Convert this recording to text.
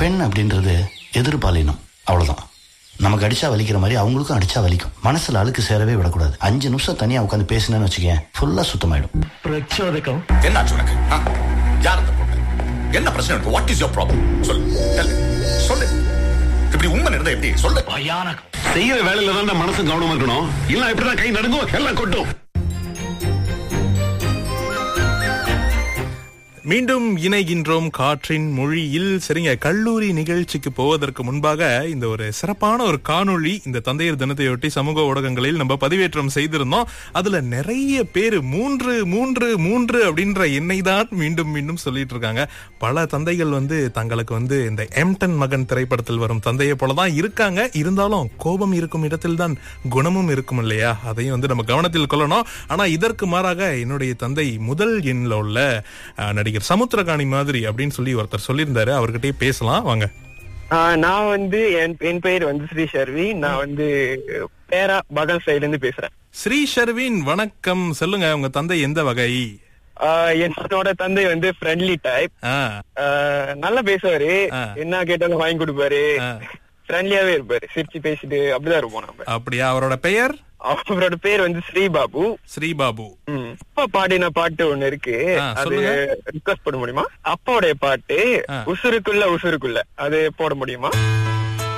பெண் அப்படின்றது எதிர்பாலினம் அவ்வளவுதான் நமக்கு அடிச்சா வலிக்கிற மாதிரி அவங்களுக்கும் அடிச்சா வலிக்கும் மனசுல அழுக்கு சேரவே விடக்கூடாது அஞ்சு நிமிஷம் தனியா உட்காந்து பேசினேன்னு வச்சுக்கேன் ஃபுல்லா சுத்தமாயிடும் பிரச்சோதகம் என்னாச்சு உனக்கு ஆ? யார் அந்த பொண்ணு என்ன பிரச்சனை இருக்கு வாட் இஸ் யோர் ப்ராப்ளம் சொல்லு tell me. சொல்லு இப்படி உண்மை இருந்தா எப்படி சொல்லு பயானகம் செய்யற வேலையில தான் மனசு கவனமா இருக்கணும் இல்ல இப்படிதான் கை நடுங்கும் எல்லாம் கொட்டும் மீண்டும் இணைகின்றோம் காற்றின் மொழியில் சரிங்க கல்லூரி நிகழ்ச்சிக்கு போவதற்கு முன்பாக இந்த ஒரு சிறப்பான ஒரு காணொளி இந்த தந்தையர் தினத்தையொட்டி சமூக ஊடகங்களில் நம்ம பதிவேற்றம் செய்திருந்தோம் அதுல நிறைய பேர் மூன்று மூன்று மூன்று அப்படின்ற எண்ணை தான் மீண்டும் மீண்டும் சொல்லிட்டு இருக்காங்க பல தந்தைகள் வந்து தங்களுக்கு வந்து இந்த எம்டன் மகன் திரைப்படத்தில் வரும் தந்தையை போலதான் இருக்காங்க இருந்தாலும் கோபம் இருக்கும் இடத்தில் தான் குணமும் இருக்கும் இல்லையா அதையும் வந்து நம்ம கவனத்தில் கொள்ளணும் ஆனா இதற்கு மாறாக என்னுடைய தந்தை முதல் எண்ணில் உள்ள அஹ், நடிகர் சமுத்திரகாணி மாதிரி அப்படின்னு சொல்லி ஒருத்தர் சொல்லியிருந்தாரு அவர்கிட்டயே பேசலாம் வாங்க ஆஹ் நான் வந்து என் என் பெயர் வந்து ஸ்ரீ ஷர்வி நான் வந்து பேரா பகல் சைடுல இருந்து பேசுறேன் ஸ்ரீ ஷர்வின் வணக்கம் சொல்லுங்க உங்க தந்தை எந்த வகை ஆஹ் என்னோட தந்தை வந்து ஃப்ரெண்ட்லி டைப் ஆ, நல்லா பேசுவாரு ஆ. என்ன கேட்டாலும் வாங்கி கொடுப்பாரு ஆ. ஃப்ரெண்ட்லியாவே இருப்பாரு சிரிச்சு பேசிட்டு அப்படிதான் இருப்போம் நம்ம அப்படியா அவரோட பெயர் அவரோட பேர் வந்து ஸ்ரீபாபு ஸ்ரீபாபு ம். அப்பா பாடின பாட்டு ஒண்ணு இருக்கு ஆ, அது சொல்லுங்க. ரிக்வஸ்ட் பண்ண முடியுமா அப்பாவுடைய பாட்டு ஆ. உசுருக்குள்ள உசுருக்குள்ள அது போட முடியுமா